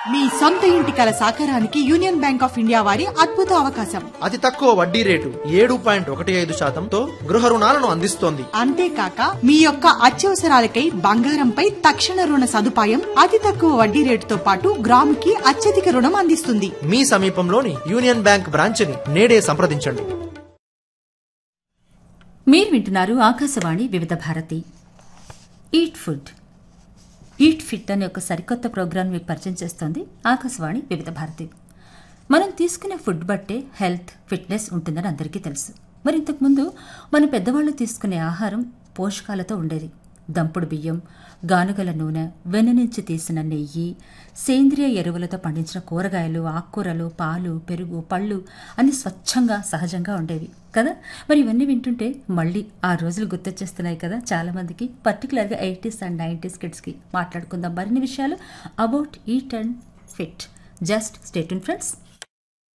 మీ సొంత ఇంటి కల సాకారానికి యూనియన్ బ్యాంక్ ఆఫ్ ఇండియా వారి అద్భుత అవకాశం అతి తక్కువ వడ్డీ రేటు ఏడు పాయింట్ ఒకటి ఐదు శాతంతో గృహ రుణాలను అందిస్తోంది అంతేకాక మీ యొక్క అత్యవసరాలకై బంగారంపై తక్షణ రుణ సదుపాయం అతి తక్కువ వడ్డీ రేటుతో పాటు గ్రాముకి అత్యధిక రుణం అందిస్తుంది మీ సమీపంలోని యూనియన్ బ్యాంక్ బ్రాంచ్ని నేడే సంప్రదించండి మీరు వింటున్నారు Akashvani Vividh Bharati eat food eat fit అనే ఒక సరికొత్త ప్రోగ్రాం మీకు పరిచయం చేస్తోంది ఆకాశవాణి వివిధ భారతి మనం తీసుకునే ఫుడ్ బట్టే హెల్త్ ఫిట్నెస్ ఉంటుందని అందరికీ తెలుసు మరి ఇంతకుముందు మన పెద్దవాళ్ళు తీసుకునే ఆహారం పోషకాలతో ఉండేది దంపుడు బియ్యం గానుగల నూనె వెన్న నుంచి తీసిన నెయ్యి సేంద్రియ ఎరువులతో పండించిన కూరగాయలు ఆకుకూరలు పాలు పెరుగు పళ్ళు అన్ని స్వచ్ఛంగా సహజంగా ఉండేవి కదా మరి ఇవన్నీ వింటుంటే మళ్ళీ ఆ రోజులు గుర్తొచ్చేస్తున్నాయి కదా చాలా మందికి పర్టికులర్గా ఎయిటీస్ అండ్ నైంటీస్ కిడ్స్కి మాట్లాడుకుందాం మరిన్ని విషయాలు about eat and fit just state friends